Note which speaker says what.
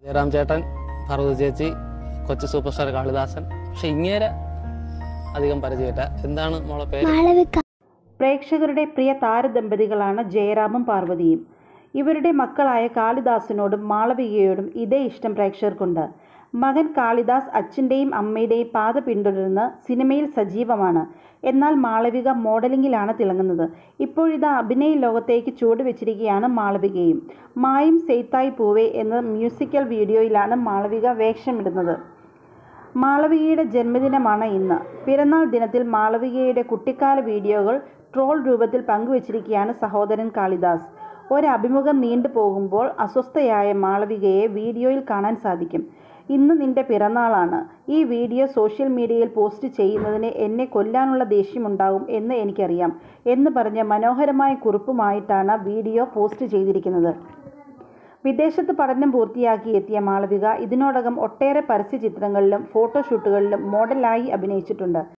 Speaker 1: ജയറാം ചേട്ടൻ പാർവതി ചേച്ചി കൊച്ചു സൂപ്പർ സ്റ്റാർ കാളിദാസൻ പക്ഷെ ഇങ്ങേരെ അധികം പരിചയമില്ല എന്താണ് മോളെ പേര്
Speaker 2: മാളവിക
Speaker 3: പ്രേക്ഷകരുടെ പ്രിയ താരദമ്പതികളാണ് ജയറാമും പാർവതിയും ഇവരുടെ മക്കളായ കാളിദാസിനോടും മാളവികയോടും ഇതേ ഇഷ്ടം പ്രേക്ഷകർക്കുണ്ട് മകൻ കാളിദാസ് അച്ഛൻ്റെയും അമ്മയുടെയും പാത പിന്തുടരുന്ന സിനിമയിൽ സജീവമാണ് എന്നാൽ മാളവിക മോഡലിംഗിലാണ് തിളങ്ങുന്നത് ഇപ്പോഴിതാ അഭിനയ ലോകത്തേക്ക് ചുവടുവെച്ചിരിക്കുകയാണ് മാളവികയും മായും സെയ്ത്തായി പൂവേ എന്ന മ്യൂസിക്കൽ വീഡിയോയിലാണ് മാളവിക വേഷമിടുന്നത് മാളവികയുടെ ജന്മദിനമാണ് ഇന്ന് പിറന്നാൾ ദിനത്തിൽ മാളവികയുടെ കുട്ടിക്കാല വീഡിയോകൾ ട്രോൾ രൂപത്തിൽ പങ്കുവച്ചിരിക്കുകയാണ് സഹോദരൻ കാളിദാസ് ഒരഭിമുഖം നീണ്ടു പോകുമ്പോൾ അസ്വസ്ഥയായ മാളവികയെ വീഡിയോയിൽ കാണാൻ സാധിക്കും ഇന്ന് നിന്റെ പിറന്നാളാണ് ഈ വീഡിയോ സോഷ്യൽ മീഡിയയിൽ പോസ്റ്റ് ചെയ്യുന്നതിന് എന്നെ കൊല്ലാനുള്ള ദേഷ്യമുണ്ടാകും എന്ന് എനിക്കറിയാം എന്ന് പറഞ്ഞ മനോഹരമായ കുറിപ്പുമായിട്ടാണ് വീഡിയോ പോസ്റ്റ് ചെയ്തിരിക്കുന്നത് വിദേശത്ത് പഠനം പൂർത്തിയാക്കി എത്തിയ മാളവിക ഇതിനോടകം ഒട്ടേറെ പരസ്യ ചിത്രങ്ങളിലും ഫോട്ടോഷൂട്ടുകളിലും മോഡലായി അഭിനയിച്ചിട്ടുണ്ട്